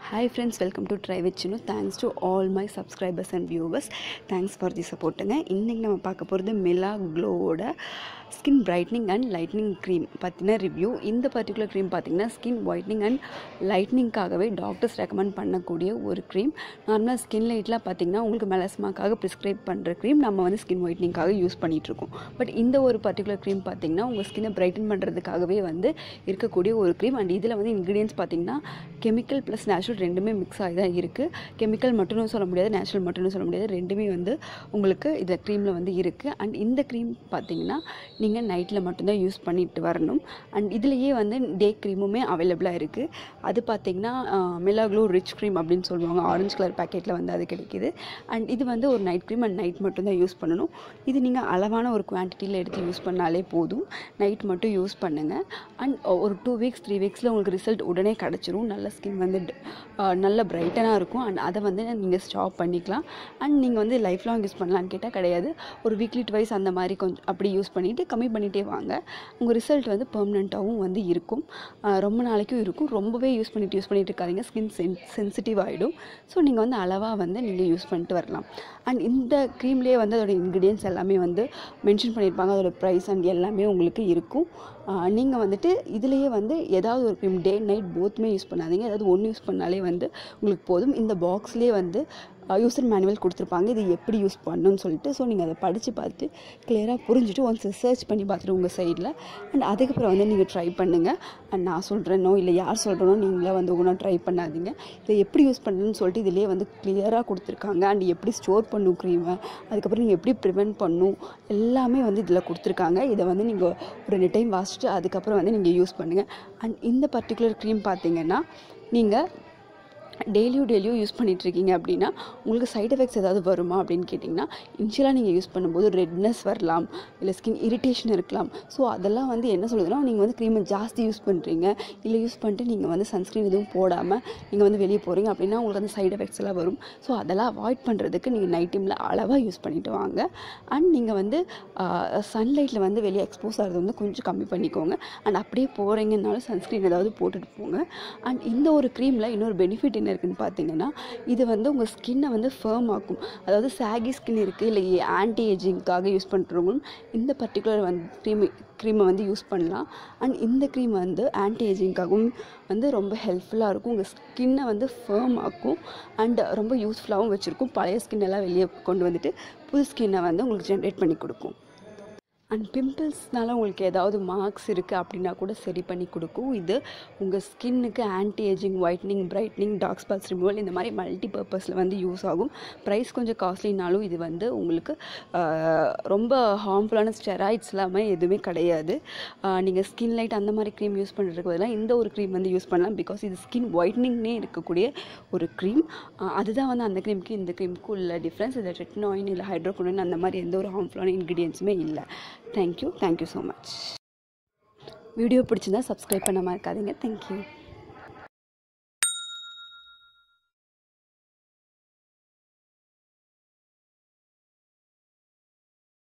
hi friends welcome to try with Chinnu thanks to all my subscribers and viewers thanks for the சப்போர்ட்டுங்க இன்றைக்கி நம்ம பார்க்க போகிறது Mila க்ளோவோட skin brightening and lightening cream பற்றின review இந்த பர்டிகுலர் க்ரீம் பார்த்திங்கன்னா ஸ்கின் ஒயிட்னிங் அண்ட் லைட்னிங்காகவே டாக்டர்ஸ் ரெக்கமெண்ட் பண்ணக்கூடிய ஒரு க்ரீம் நார்மலாக ஸ்கின் லைட்லாம் பார்த்திங்கன்னா உங்களுக்கு மெலஸ்மாக்காக ப்ரிஸ்கிரைப் பண்ணுற க்ரீம் நம்ம வந்து ஸ்கின் ஒயிட்னிங்காக யூஸ் பண்ணிகிட்ருக்கோம் பட் இந்த ஒரு பர்டிகுலர் க்ரீம் பார்த்திங்கன்னா உங்கள் ஸ்கின்னை பிரைட்டன் பண்ணுறதுக்காகவே வந்து இருக்கக்கூடிய ஒரு க்ரீம் அண்ட் இதில் வந்து இன்க்ரீடியன்ஸ் பார்த்திங்கன்னா கெமிக்கல் ப்ளஸ் நேச்சுரல் ரெண்டுமே மிக்ஸ் ஆகி தான் இருக்குது கெமிக்கல் மட்டும்னு சொல்ல முடியாது நேச்சுரல் மட்டும்னு சொல்ல முடியாது ரெண்டுமே வந்து உங்களுக்கு இந்த க்ரீமில் வந்து இருக்குது அண்ட் இந்த க்ரீம் பார்த்திங்கன்னா நீங்கள் நைட்டில் மட்டும்தான் யூஸ் பண்ணிட்டு வரணும் அண்ட் இதுலேயே வந்து டே க்ரீமுமே அவைலபிளாக இருக்குது அது பார்த்திங்கன்னா மிலாக்ளோ ரிச் க்ரீம் அப்படின்னு சொல்லுவாங்க ஆரஞ்சு கலர் பேக்கெட்டில் வந்து அது கிடைக்கிது அண்ட் இது வந்து ஒரு நைட் க்ரீம் அண்ட் நைட் மட்டும்தான் யூஸ் பண்ணணும் இது நீங்கள் அளவான ஒரு குவான்டிட்டியில் எடுத்து யூஸ் பண்ணாலே போதும் நைட் மட்டும் யூஸ் பண்ணுங்கள் அண்ட் ஒரு டூ வீக்ஸ் த்ரீ வீக்ஸில் உங்களுக்கு ரிசல்ட் உடனே கிடச்சிரும் நல்ல ஸ்கின் வந்து அஹ், நல்ல பிரைட்டனாக இருக்கும் அண்ட் அதை வந்து நீங்கள் ஸ்டாப் பண்ணிக்கலாம் அண்ட் நீங்கள் வந்து லைஃப் லாங் யூஸ் பண்ணலான்னு கேட்டால் கிடையாது ஒரு வீக்லி ட்வைஸ் அந்த மாதிரி கொஞ்சம் அப்படி யூஸ் பண்ணிவிட்டு கம்மி பண்ணிகிட்டே வாங்க உங்கள் ரிசல்ட் வந்து பெர்மனெண்ட்டாகவும் வந்து இருக்கும் அஹ், ரொம்ப நாளைக்கும் இருக்கும் ரொம்பவே யூஸ் பண்ணிட்டு யூஸ் பண்ணிட்டு இருக்காதீங்க ஸ்கின் சென் சென்சிட்டிவ் ஆகிடும் ஸோ நீங்கள் வந்து அளவாக வந்து நீங்கள் யூஸ் பண்ணிட்டு வரலாம் அண்ட் இந்த க்ரீம்லேயே வந்து அதோட இன்க்ரீடியன்ஸ் எல்லாமே வந்து மென்ஷன் பண்ணியிருப்பாங்க அதோட ப்ரைஸ் அண்ட் எல்லாமே உங்களுக்கு இருக்கும் நீங்கள் வந்துட்டு இதுலேயே வந்து ஏதாவது ஒரு க்ரீம் டே நைட் போத்துமே யூஸ் பண்ணாதீங்க ஏதாவது ஒன்று யூஸ் பண்ணாலே வந்து உங்களுக்கு போதும் இந்த பாக்ஸ்லேயே வந்து யூசர் மேனுவல் கொடுத்துருப்பாங்க இது எப்படி யூஸ் பண்ணணும்னு சொல்லிட்டு ஸோ நீங்கள் அதை படித்து பார்த்து கிளியராக புரிஞ்சுட்டு ஒன்ஸ் சர்ச் பண்ணி பார்த்துட்டு உங்கள் சைடில் அண்ட் அதுக்கப்புறம் வந்து நீங்கள் ட்ரை பண்ணுங்கள் அண்ட் நான் சொல்கிறேனோ இல்லை யார் சொல்கிறனோ நீங்களே வந்து ஒன்றும் ட்ரை பண்ணாதீங்க இதை எப்படி யூஸ் பண்ணணும்னு சொல்லிட்டு இதிலே வந்து கிளியராக கொடுத்துருக்காங்க அண்ட் எப்படி ஸ்டோர் பண்ணும் க்ரீமை அதுக்கப்புறம் நீங்கள் எப்படி ப்ரிவென்ட் பண்ணும் எல்லாமே வந்து இதில் கொடுத்துருக்காங்க இதை வந்து நீங்கள் ஒரு ரெண்டு டைம் வாசிச்சுட்டு அதுக்கப்புறம் வந்து நீங்கள் யூஸ் பண்ணுங்கள் அண்ட் இந்த பர்டிகுலர் க்ரீம் பார்த்தீங்கன்னா நீங்கள் டெய்லியும் டெய்லியும் யூஸ் பண்ணிகிட்ருக்கீங்க அப்படின்னா உங்களுக்கு சைட் எஃபெக்ட்ஸ் ஏதாவது வருமா அப்படின்னு கேட்டிங்கன்னா இனிஷியலாக நீங்கள் யூஸ் பண்ணும்போது ரெட்னஸ் வரலாம் இல்லை ஸ்கின் இரிட்டேஷன் இருக்கலாம் ஸோ அதெல்லாம் வந்து என்ன சொல்லுதுன்னா நீங்கள் வந்து க்ரீமை ஜாஸ்தி யூஸ் பண்ணுறீங்க இல்லை யூஸ் பண்ணிட்டு நீங்கள் வந்து சன்ஸ்க்ரீன் எதுவும் போடாமல் நீங்கள் வந்து வெளியே போகிறீங்க அப்படின்னா உங்களுக்கு அந்த சைட் எஃபெக்ட்ஸ் எல்லாம் வரும் ஸோ அதெல்லாம் அவாய்ட் பண்ணுறதுக்கு நீங்கள் நைட் டைமில் அளவாக யூஸ் பண்ணிட்டு வாங்க அண்ட் நீங்கள் வந்து சன்லைட்டில் வந்து வெளியே எக்ஸ்போஸ் ஆகிறது வந்து கொஞ்சம் கம்மி பண்ணிக்கோங்க அண்ட் அப்படியே போகிறீங்கனாலும் சன்ஸ்க்ரீன் ஏதாவது போட்டுட்டு போங்க அண்ட் இந்த ஒரு க்ரீமில் இன்னொரு பெனிஃபிட் என்ன இருக்குன்னு பார்த்தீங்கன்னா இது வந்து உங்கள் ஸ்கின்னை வந்து ஃபேம் ஆக்கும் அதாவது சாகி ஸ்கின் இருக்குது இல்லை ஆன்டி ஏஜிங்க்காக யூஸ் பண்ணுறவங்களும் இந்த பர்டிகுலர் வந்து க்ரீம் க்ரீமை வந்து யூஸ் பண்ணலாம் அண்ட் இந்த க்ரீம் வந்து ஆன்டி ஏஜிங்காகவும் வந்து ரொம்ப ஹெல்ப்ஃபுல்லாக இருக்கும் உங்கள் ஸ்கின்னை வந்து ஃபேம் ஆக்கும் அண்ட் ரொம்ப யூஸ்ஃபுல்லாகவும் வச்சுருக்கும் பழைய ஸ்கின் எல்லாம் வெளியே கொண்டு வந்துட்டு புது ஸ்கின்னை வந்து உங்களுக்கு ஜென்ரேட் பண்ணி கொடுக்கும் அண்ட் பிம்பிள்ஸ்னால உங்களுக்கு ஏதாவது மார்க்ஸ் இருக்குது அப்படின்னா கூட சரி பண்ணி கொடுக்கும் இது உங்கள் ஸ்கின்னுக்கு anti ageing whitening brightening dark spots removal இந்த மாதிரி மல்டி பர்பஸில் வந்து யூஸ் ஆகும் ப்ரைஸ் கொஞ்சம் காஸ்ட்லினாலும் இது வந்து உங்களுக்கு ஆஹ், ரொம்ப ஹார்ம்ஃபுல்லான ஸ்டெராய்ட்ஸ் இல்லாமல் எதுவுமே கிடையாது நீங்கள் ஸ்கின் லைட் அந்த மாதிரி க்ரீம் யூஸ் பண்ணுறதுக்கு பதிலாக இந்த ஒரு க்ரீம் வந்து யூஸ் பண்ணலாம் பிகாஸ் இது ஸ்கின் ஒயிட்னிங்னே இருக்கக்கூடிய ஒரு க்ரீம் அதுதான் வந்து அந்த க்ரீமுக்கு இந்த க்ரீமுக்கும் உள்ள டிஃப்ரென்ஸ் இதில் ரெட்னாயின் இல்லை ஹைட்ரோகுனோயின் அந்த மாதிரி எந்த ஒரு ஹார்ம்ஃபுல்லான இன்க்ரீடியன்ஸுமே இல்லை thank you thank you so much video பிடிச்சிருந்தா சப்ஸ்கிரைப் பண்ண மறக்காதீங்க தேங்க்யூ